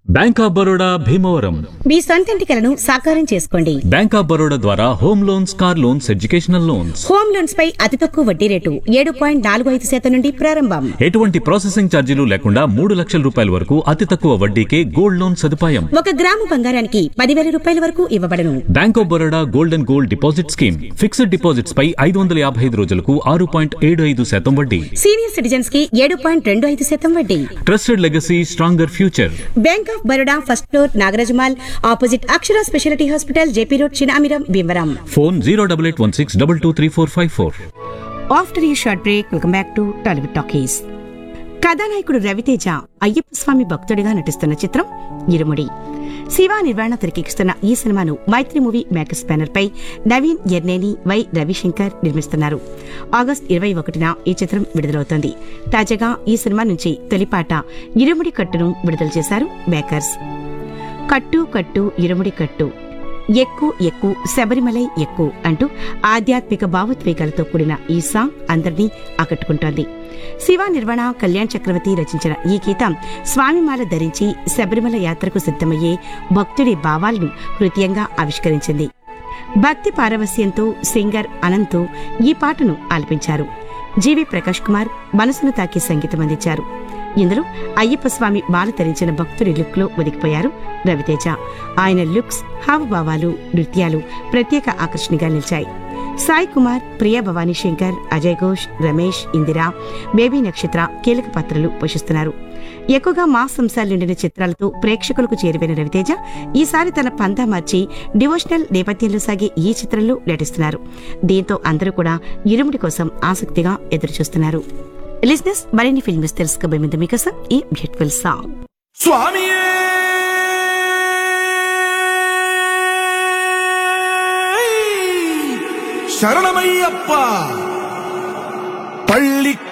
bank of Baroda Bhimavaram మీ సొంతింటి కలను సాకారం చేసుకోండి బ్యాంక్ ఆఫ్ బరోడా ద్వారా home loans car loans educational loans home loans పై అతి తక్కువ వడ్డీ రేటు ఏడు పాయింట్ నాలుగు ఐదు శాతం నుండి ప్రారంభం ఎటువంటి ప్రాసెసింగ్ ఛార్జీలు లేకుండా మూడు లక్షల రూపాయల వరకు అతి తక్కువ వడ్డీకే గోల్డ్ లోన్ సదుపాయం ఒక గ్రాము బంగారానికి పదివేల రూపాయల వరకు ఇవ్వబడను bank of Baroda gold and gold deposit scheme fixed deposits పై ఐదు వందల యాభై ఐదు రోజులకు ఆరు పాయింట్ ఏడు ఐదు శాతం వడ్డీ సీనియర్ సిటిజన్స్ కి ఏడు పాయింట్ రెండు ఐదు శాతం వడ్డీ trusted legacy stronger future bank of Baroda first floor Nagarajamall opposite Akshara speciality hospital JP road Chinamiram Bhimavaram phone zero double eight one six double two three four five four after ఈ short break welcome back to Tollywood talkies కథానాయకుడు రవితేజ అయ్యప్ప స్వామి భక్తుడిగా నటిస్తున్న చిత్రం ఇరుముడి శివ నిర్వహణ తెరకెక్కిస్తున్న ఈ సినిమాను Mythri movie makers banner పై నవీన్ ఎర్నేని వై రవిశంకర్ నిర్మిస్తున్నారు ఆగస్ట్ ఇరవై ఒకటిన ఈ చిత్రం విడుదలవుతోంది తాజాగా ఈ సినిమా నుంచి తొలిపాట ఇరుముడి కట్టును విడుదల చేశారు మేకర్స్ కట్టు కట్టు ఇరుముడి కట్టు ఎక్కు ఎక్కు శబరిమలై ఎక్కు అంటూ ఆధ్యాత్మిక భావోద్వేగాలతో కూడిన ఈ సాంగ్ అందరినీ ఆకట్టుకుంటోంది శివ నిర్వహణ కళ్యాణ్ చక్రవర్తి రచించిన ఈ గీతం స్వామిమాల ధరించి శబరిమల యాత్రకు సిద్ధమయ్యే భక్తుడి భావాలను హృదయంగా ఆవిష్కరించింది భక్తి పారవస్యంతో సింగర్ అనంత్ ఈ పాటను ఆలపించారు జీవి ప్రకాష్ కుమార్ మనసును తాకి సంగీతం అందించారు ఇందులో అయ్యప్ప స్వామి బాల ధరించిన భక్తుడి లుక్ లో ఒదిగిపోయారు రవితేజ ఆయన లుక్స్ హావభావాలు నృత్యాలు ప్రత్యేక ఆకర్షణగా నిలిచాయి సాయి కుమార్ ప్రియా భవానీ శంకర్ అజయ్ ఘోష్ రమేష్ ఇందిరా బేబీ నక్షత్ర కీలక పాత్రలు పోషిస్తున్నారు ఎక్కువగా మాస్ అంశాలు నిండిన చిత్రాలతో ప్రేక్షకులకు చేరువైన రవితేజ ఈసారి తన పందా మార్చి డివోషనల్ నేపథ్యంలో సాగే ఈ చిత్రంలో నటిస్తున్నారు దీంతో అందరూ కూడా ఇరుముడి కోసం ఆసక్తిగా ఎదురుచూస్తున్నారు లిజినెస్ మరిన్ని ఫిల్మ్స్ తెలుసుకోబోయే ముందు మీకోసం ఈ బ్యూటిఫుల్ సాంగ్ స్వామియే శరణమయ్యప్ప పళ్ళి